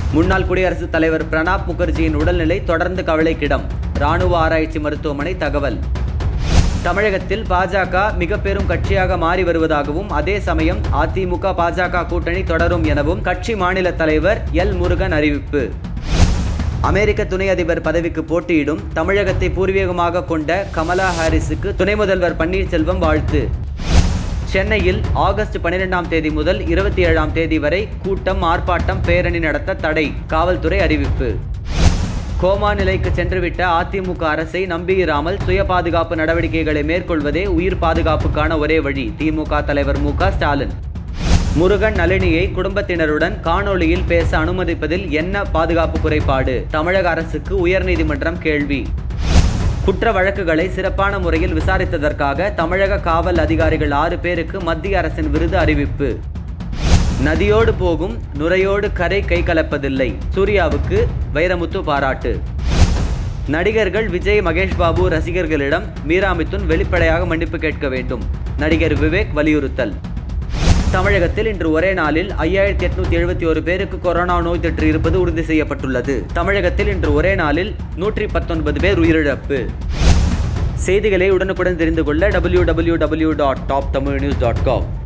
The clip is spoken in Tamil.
முன்னாள் குடியரசுத் தலைவர் பிரணாப் முகர்ஜியின் உடல்நிலை தொடர்ந்து கவலைக்கிடம் ராணுவ ஆராய்ச்சி மருத்துவமனை தகவல் தமிழகத்தில் பாஜக மிக பெரும் கட்சியாக மாறி வருவதாகவும் அதே சமயம் அதிமுக பாஜக கூட்டணி தொடரும் எனவும் கட்சி மாநில தலைவர் எல் முருகன் அறிவிப்பு அமெரிக்க துணை அதிபர் பதவிக்கு போட்டியிடும் தமிழகத்தை பூர்வீகமாக கொண்ட கமலா ஹாரிஸுக்கு துணை முதல்வர் பன்னீர்செல்வம் வாழ்த்து சென்னையில் ஆகஸ்ட் பன்னிரெண்டாம் தேதி முதல் இருபத்தி ஏழாம் தேதி வரை கூட்டம் ஆர்ப்பாட்டம் பேரணி நடத்த தடை காவல்துறை அறிவிப்பு கோமா நிலைக்கு சென்றுவிட்ட அதிமுக அரசை நம்பியிராமல் சுய பாதுகாப்பு நடவடிக்கைகளை மேற்கொள்வதே உயிர் பாதுகாப்புக்கான ஒரே வழி திமுக தலைவர் மு க ஸ்டாலின் முருகன் நளினியை குடும்பத்தினருடன் காணொளியில் பேச அனுமதிப்பதில் என்ன பாதுகாப்பு குறைபாடு தமிழக அரசுக்கு உயர்நீதிமன்றம் கேள்வி குற்ற வழக்குகளை சிறப்பான முறையில் விசாரித்ததற்காக தமிழக காவல் அதிகாரிகள் ஆறு பேருக்கு மத்திய அரசின் விருது அறிவிப்பு நதியோடு போகும் நுரையோடு கரை கை கலப்பதில்லை சூர்யாவுக்கு வைரமுத்து பாராட்டு நடிகர்கள் விஜய் மகேஷ் பாபு ரசிகர்களிடம் மீரா மிதுன் வெளிப்படையாக மன்னிப்பு கேட்க வேண்டும் நடிகர் விவேக் வலியுறுத்தல் தமிழகத்தில் இன்று ஒரே நாளில் ஐயாயிரத்தி எட்நூத்தி எழுபத்தி ஒரு பேருக்கு கொரோனா நோய் தொற்று இருப்பது உறுதி செய்யப்பட்டுள்ளது தமிழகத்தில் இன்று ஒரே நாளில் நூற்றி பத்தொன்பது பேர் உயிரிழப்பு செய்திகளை உடனுக்குடன் தெரிந்து கொள்ள W W W dot top Tamil news dot com